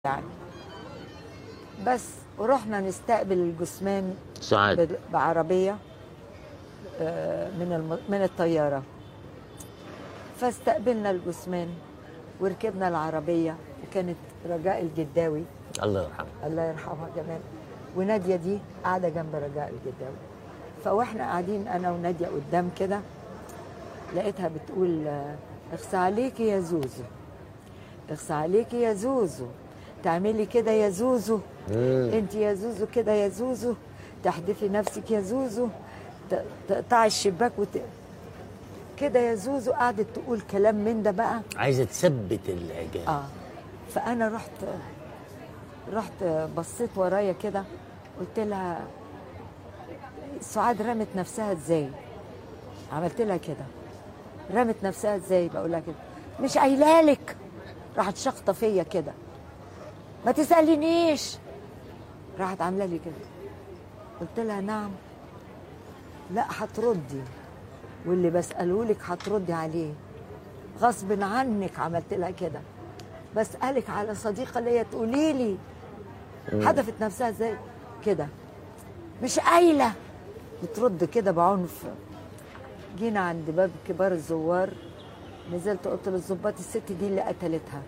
يعني بس ورحنا نستقبل الجثمان سعاد بد- بعربية آه، من الم... من الطيارة فاستقبلنا الجثمان وركبنا العربية وكانت رجاء الجداوي الله يرحمه الله يرحمها كمان ونادية دي قاعدة جنب رجاء الجداوي فواحنا قاعدين أنا ونادية قدام كده لقيتها بتقول آه، اخصى عليكي يا زوزو اخصى عليكي يا زوزو تعملي كده يا زوزو انت يا زوزو كده يا زوزو تحدفي نفسك يا زوزو ت- تقطعي الشباك وت... كده يا زوزو قعدت تقول كلام من ده بقى عايزه تثبت العجال اه فانا رحت رحت بصيت ورايا كده قلت لها سعاد رمت نفسها ازاي عملت لها كده رمت نفسها ازاي بقول لها كده مش قايله لك راحت شخطه فيا كده ما تسالينيش راحت عامله لي كده قلت لها نعم لا هتردي واللي بساله لك هتردي عليه غصب عنك عملت لها كده بسألك على صديقة ليا تقولي لي حدفت نفسها ازاي كده مش قايلة بترد كده بعنف جينا عند باب كبار الزوار نزلت قلت للظباط الست دي اللي قتلتها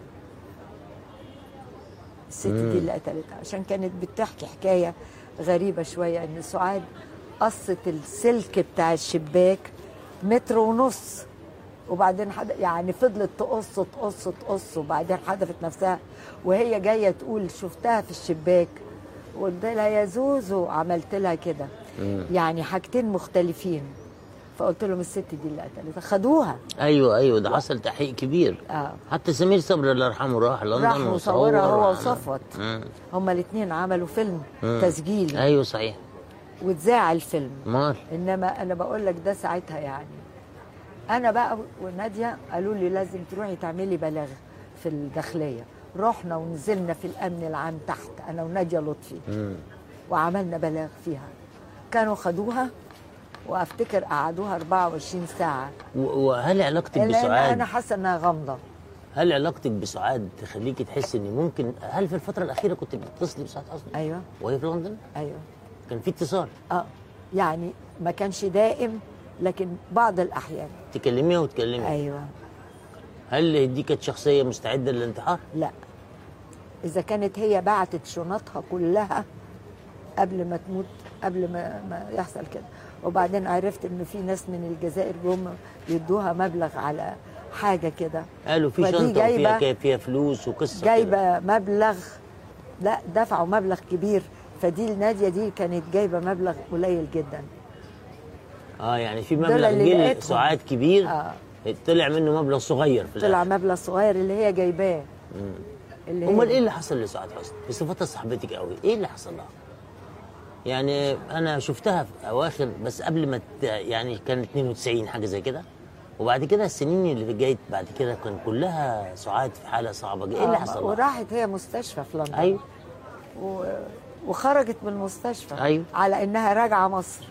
الست دي اللي قتلتها عشان كانت بتحكي حكاية غريبة شوية ان سعاد قصت السلك بتاع الشباك متر ونص وبعدين حد يعني فضلت تقص تقص تقص وبعدين حدفت نفسها وهي جايه تقول شفتها في الشباك قلت لها يا زوزو عملت لها كده يعني حاجتين مختلفين فقلت لهم الست دي اللي قتلتها خدوها ايوه ايوه ده حصل تحقيق كبير اه حتى سمير صبري الله يرحمه راح لندن راح وصور مصورها هو وعمل- وصفوت مم. هما الاثنين عملوا فيلم مم. تسجيلي ايوه صحيح واتذاع الفيلم مال انما انا بقول لك ده ساعتها يعني انا بقى وناديه قالوا لي لازم تروحي تعملي بلاغ في الداخليه رحنا ونزلنا في الامن العام تحت انا وناديه لطفي مم. وعملنا بلاغ فيها كانوا خدوها وافتكر قعدوها 24 ساعه و- وهل علاقتك لان بسعاد انا حاسه انها غامضه هل علاقتك بسعاد تخليكي تحسي ان ممكن هل في الفتره الاخيره كنت بتتصلي بسعاد حسني ايوه وهي في لندن ايوه كان في اتصال اه يعني ما كانش دائم لكن بعض الاحيان تكلميها وتكلمي ايوه هل دي كانت شخصيه مستعده للانتحار لا اذا كانت هي بعتت شنطها كلها قبل ما تموت قبل ما, ما يحصل كده وبعدين عرفت ان في ناس من الجزائر جم يدوها مبلغ على حاجه كده قالوا في فدي شنطه وفيها جايبة- كيف فيها فلوس وقصه كده. جايبه مبلغ لا دفعوا مبلغ كبير فدي الناديه دي كانت جايبه مبلغ قليل جدا اه يعني في دول مبلغ اللي جه لقيتهم. سعاد كبير آه. طلع منه مبلغ صغير في طلع الآخر. مبلغ صغير اللي هي جايباه اللي امال ايه هي اللي حصل لسعاد حسني بصفتها صاحبتك قوي ايه اللي حصل لها يعني انا شفتها في اواخر بس قبل ما ت- يعني كان 92 حاجه زي كده وبعد كده السنين اللي جايت بعد كده كان كلها سعاد في حاله صعبه ايه اللي آه، حصل لها وراحت هي مستشفى في لندن ايوه و... وخرجت من المستشفى أيوة. على انها راجعه مصر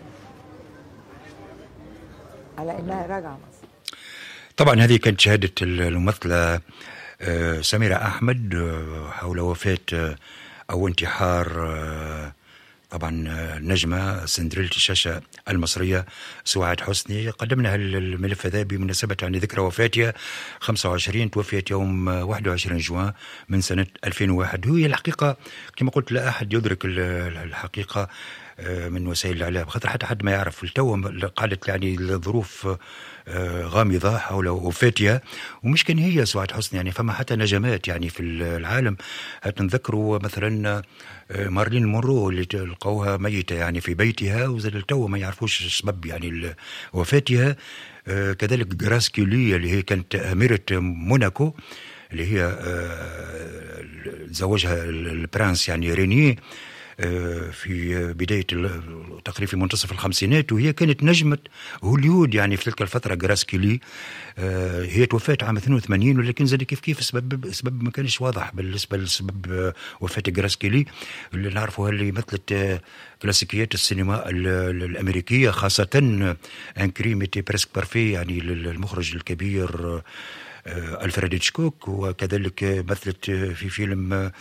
على انها راجعه مصر طبعا هذه كانت شهادة الممثلة آه، سميرة أحمد آه، حول وفاة آه، أو انتحار آه، طبعا آه، نجمة سندريلة الشاشة المصرية سعاد حسني قدمنا هال- الملف هذا بمناسبة يعني ذكرى وفاتها 25 توفيت يوم آه، 21 جوان من سنة 2001 هي الحقيقة كما قلت لا أحد يدرك ال- الحقيقة آه، من وسائل الاعلام خاطر حتى حد ما يعرف التو قعدت يعني الظروف آه، غامضه حول وفاتها ومش كان هي سعاد حسني يعني فما حتى نجمات يعني في العالم نذكروا مثلا آه، مارلين مونرو اللي لقوها ميته يعني في بيتها وزاد التو ما يعرفوش السبب يعني ل- وفاتها آه، كذلك جراس كيولي اللي هي كانت اميره موناكو اللي هي آه، زوجها البرنس يعني رينيه آه، في بداية ال- تقريبا في منتصف الخمسينات وهي كانت نجمة هوليود يعني في تلك الفترة جراس كيلي آه، هي توفات عام 82 ولكن زاد كيف كيف السبب السبب ما كانش واضح بالنسبة لسبب آه، وفاة جراس كيلي اللي نعرفها اللي مثلت آه، كلاسيكيات السينما ال- ال- الأمريكية خاصة ان كريميتي بريسك بارفي يعني للمخرج الكبير آه، آه، ألفريد هيتشكوك وكذلك آه، مثلت آه، في فيلم آه،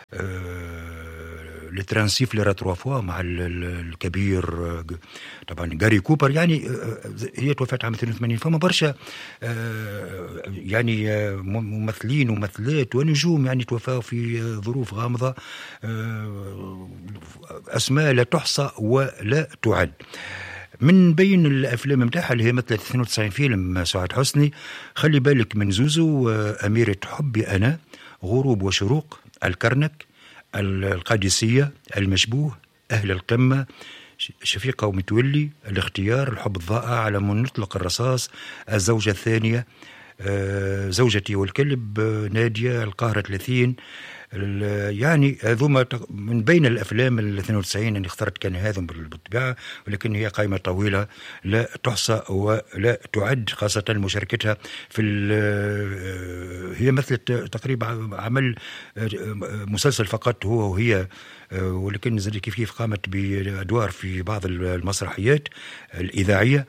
لترانسيف ليرا تروا فوا مع ال- ال- الكبير آه، طبعا جاري كوبر يعني آه، هي توفت عام 82 فما برشا آه، يعني آه، ممثلين وممثلات ونجوم يعني توفاوا في آه، ظروف غامضه آه، اسماء لا تحصى ولا تعد من بين الافلام نتاعها اللي هي مثل 92 فيلم سعاد حسني خلي بالك من زوزو آه، اميره حبي انا غروب وشروق الكرنك القادسيه المشبوه اهل القمه ش- شفيقه ومتولي الاختيار الحب الضائع على من نطلق الرصاص الزوجه الثانيه آه، زوجتي والكلب آه، ناديه القاهره 30 ال- يعني هذوما تق- من بين الافلام ال 92 اللي اخترت كان هذا بال- بالطبيعه ولكن هي قائمه طويله لا تحصى ولا تعد خاصه مشاركتها في ال- هي مثلت تقريبا عمل مسلسل فقط هو وهي ولكن زي كيف كيف قامت بادوار في بعض المسرحيات الاذاعيه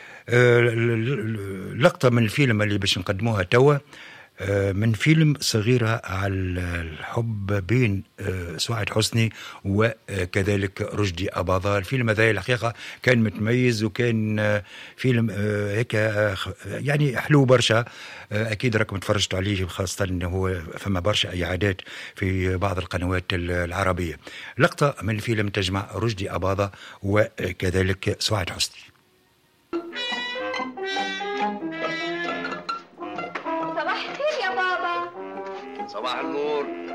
لقطه من الفيلم اللي باش نقدموها توا آه، من فيلم صغيرة على الحب بين آه، سعاد حسني وكذلك رشدي أباظة الفيلم هذا الحقيقة كان متميز وكان آه، فيلم آه، هيك آه، خ- يعني حلو برشا آه، أكيد راكم تفرجتوا عليه خاصة أنه هو فما برشا إعادات في بعض القنوات العربية لقطة من فيلم تجمع رشدي أباظة وكذلك سعاد حسني